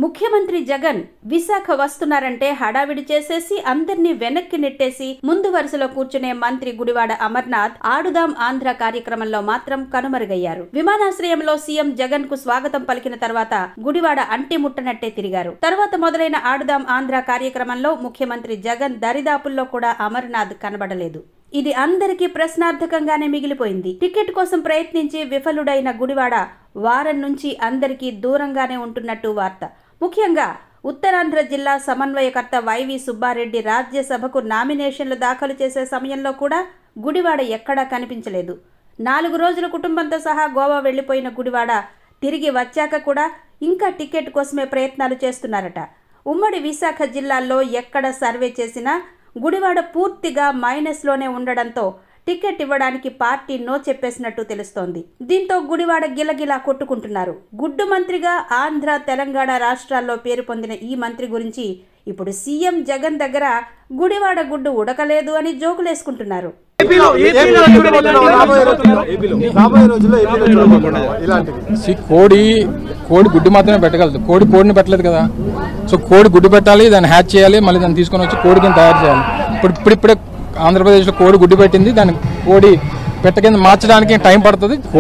ముఖ్యమంత్రి జగన్ విశాఖ వస్తున్నారంటే హడావిడి చేసేసి అందర్నీ వెనక్కి నెట్టేసి ముందు వరుసలో కూర్చునే మంత్రి గుడివాడ అమర్నాథ్ ఆడుదాం ఆంధ్ర కార్యక్రమంలో మాత్రం కనుమరుగయ్యారు విమానాశ్రయంలో సీఎం జగన్ కు స్వాగతం పలికిన తర్వాత గుడివాడ అంటి ముట్టనట్టే తిరిగారు తర్వాత మొదలైన ఆడుదాం ఆంధ్ర కార్యక్రమంలో ముఖ్యమంత్రి జగన్ దరిదాపుల్లో కూడా అమర్నాథ్ కనబడలేదు ఇది అందరికీ ప్రశ్నార్థకంగానే మిగిలిపోయింది టికెట్ కోసం ప్రయత్నించి విఫలుడైన గుడివాడ వారం నుంచి అందరికీ దూరంగానే ఉంటున్నట్టు వార్త ముఖ్యంగా ఉత్తరాంధ్ర జిల్లా సమన్వయకర్త వైవి సుబ్బారెడ్డి రాజ్యసభకు నామినేషన్లు దాఖలు చేసే సమయంలో కూడా గుడివాడ ఎక్కడా కనిపించలేదు నాలుగు రోజులు కుటుంబంతో సహా గోవా వెళ్లిపోయిన గుడివాడ తిరిగి వచ్చాక కూడా ఇంకా టికెట్ కోసమే ప్రయత్నాలు చేస్తున్నారట ఉమ్మడి విశాఖ జిల్లాల్లో ఎక్కడ సర్వే చేసినా గుడివాడ పూర్తిగా మైనస్లోనే ఉండడంతో టికెట్ ఇవ్వడానికి పార్టీ నో చెప్పేసినట్టు తెలుస్తోంది దీంతో గుడివాడ గిలగిలా కొట్టుకుంటున్నారు గుడ్డు మంత్రిగా ఆంధ్ర తెలంగాణ రాష్ట్రాల్లో పేరు పొందిన ఈ మంత్రి గురించి ఇప్పుడు సీఎం జగన్ దగ్గర గుడివాడ గుడ్డు ఉడకలేదు అని జోకులేసుకుంటున్నారు ఏపీలో ఏపీలో చూడబోతున్నాం రాబోయే రోజుల్లో రాబోయే రోజుల్లో ఏపీలో చూడబోతున్నాం ఇలాంటివి సి కోడి కోడి గుడ్డు మాత్రమే పెట్టగలదు కోడి కోడిని పెట్టలేదు కదా సో కోడి గుడ్డు పెట్టాలి దాన్ని హ్యాచ్ చేయాలి మళ్ళీ దాన్ని తీసుకొని వచ్చి కోడి కింద తయారు చేయాలి ఇప్పుడు ఇప్పుడు ఇప్పుడే ఆంధ్రప్రదేశ్లో కోడి గుడ్డు పెట్టింది దాన్ని కోడి పెట్ట కింద మార్చడానికి టైం పడుతుంది